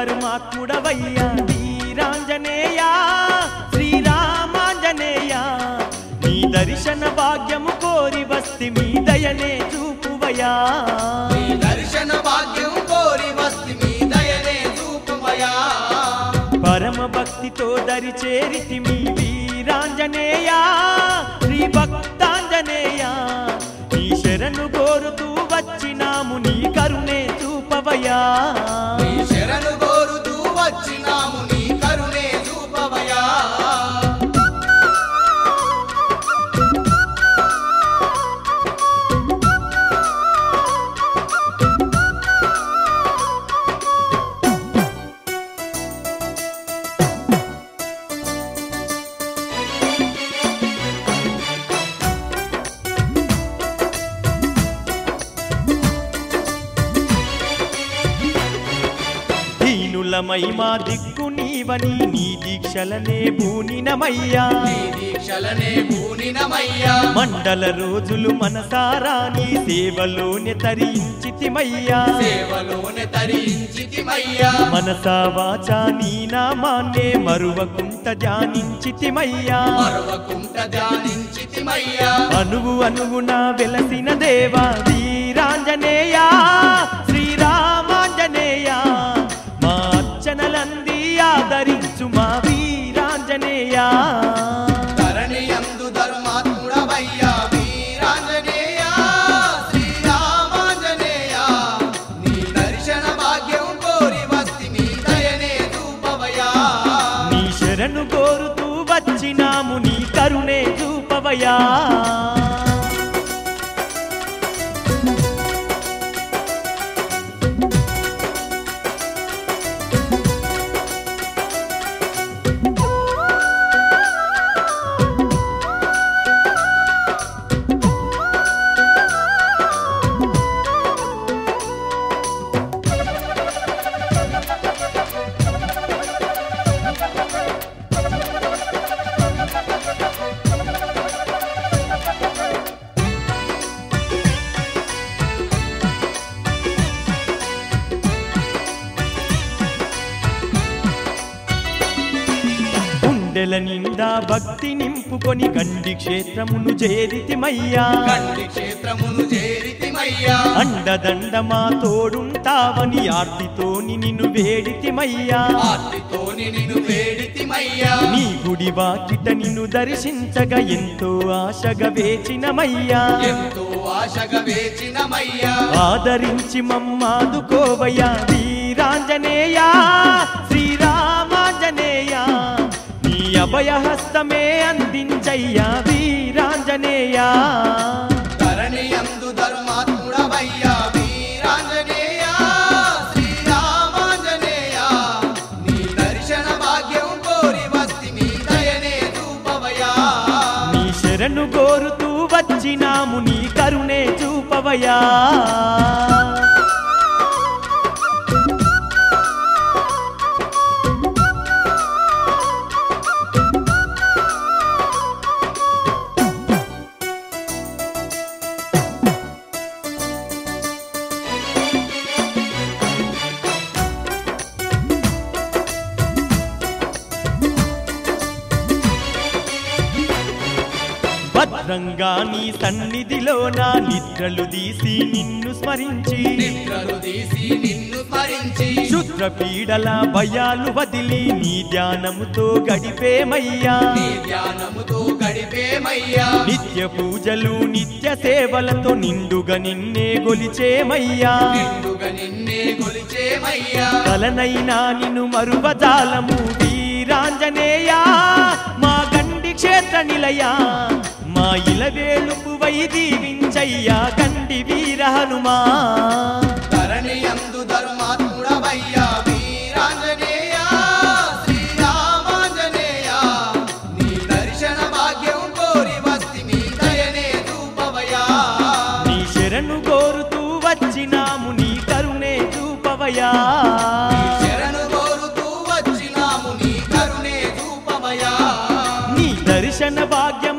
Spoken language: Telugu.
ధర్మాత్ముడవయ్యా వీరాంజనేయ శ్రీరామాంజనేయ నీ దర్శన భాగ్యము కోరి వస్తి మీ దయనే చూపువయా నీ దర్శన భాగ్యం కోరి వస్తి మీ దయనే చూపుమయా పరమ భక్తితో దరి చేరితి మీ వీరాంజనేయ శ్రీ భక్తాంజనేయ నీ శరణు కోరుతూ వచ్చినాము నీ కరుణే చూపవయా నీ శరణు కోరుతూ వచ్చినాము నీ కరుణే చూపవయా దీనులమై మా దిక్కు నీవని నీ దీక్షలనే భూనినమయ్యా నీ దీక్షలనే పూనినమయ్యా మండల రోజులు మనసారా నీ సేవలోనే తరించితిమయ్యా సేవలోనే తరించితిమయ్యా మనసా వాచా నీ నామాన్నే మరువకుంట ధ్యానించితిమయ్యా మరవకుంట ధ్యానించితిమయ్యా అనువు అనువున వెలసిన దేవా వీరాంజనేయ శ్రీరామాంజనేయ మా అర్చనలంది ఆదరించు మా వీరాంజనేయ ధరణి యందు ధర్మాత్ముడవయ్యా వీరాంజనేయ శ్రీరామాంజనేయ నీ దర్శన భాగ్యం కోరి వస్తి మీ దయనే చూపవయా నీ శరణు కోరుతూ వచ్చినాము నీ కరుణే చూపవయా గుండెల నిండా భక్తి నింపుకొని గండి క్షేత్రమును చేరితిమయ్యా కండి క్షేత్రమును చేరితిమయ్యా అండదండ మా తోడుంటావని ఆర్తితోని నిన్ను వేడితిమయ్యా ఆర్తితోని నిన్ను వేడితిమయ్యా నీ గుడి వాకిట నిన్ను దర్శించగా ఎంతో ఆశగా వేచినమయ్యా ఎంతో ఆశగా వేచినమయ్యా ఆదరించి మమ్మాదుకోవయ్యా వీరాంజనేయ శ్రీరామాంజనేయ నీ అభయహస్తమే అందించయ్యా వీరాంజనేయ ధరణి యందు ధర్మాత్ముడవయ్యా వీరాంజనేయ శ్రీరామాంజనేయ నీ దర్శన భాగ్యం కోరి వస్తి మీ దయనే చూపవయా నీ శరణు కోరుతూ వచ్చినాము నీ కరుణే చూపవయా భద్రంగా నీ సన్నిధిలో నా నిద్రలు తీసి నిన్ను స్మరించి నిద్రలు తీసి నిన్ను స్మరించి శుద్ర పీడల భయాలు వదిలి నీ ధ్యానముతో గడిపేమయ్యా నీ ధ్యానముతో గడిపేమయ్యా నిత్య పూజలు నిత్య సేవలతో నిండుగా నిన్నే గొలిచేమయ్యా నిండుగా నిన్నే కొలిచేమయ్యా కలనైనా నిన్ను మరువజాలము వీరాంజనేయ మా గండి క్షేత్ర నిలయ మా ఇలవేలుపు వై దీవించయ్యా గండి వీర హనుమా ధరణి యందు ధర్మాత్ముడవయ్యా వీరాంజనేయ శ్రీరామాంజనేయ నీ దర్శన భాగ్యం కోరి వస్తి మీ దయనే చూపవయా నీ శరణు కోరుతూ వచ్చినాము నీ కరుణే చూపవయా నీ శరణు కోరుతూ వచ్చినాము నీ కరుణే చూపవయా నీ దర్శన భాగ్యం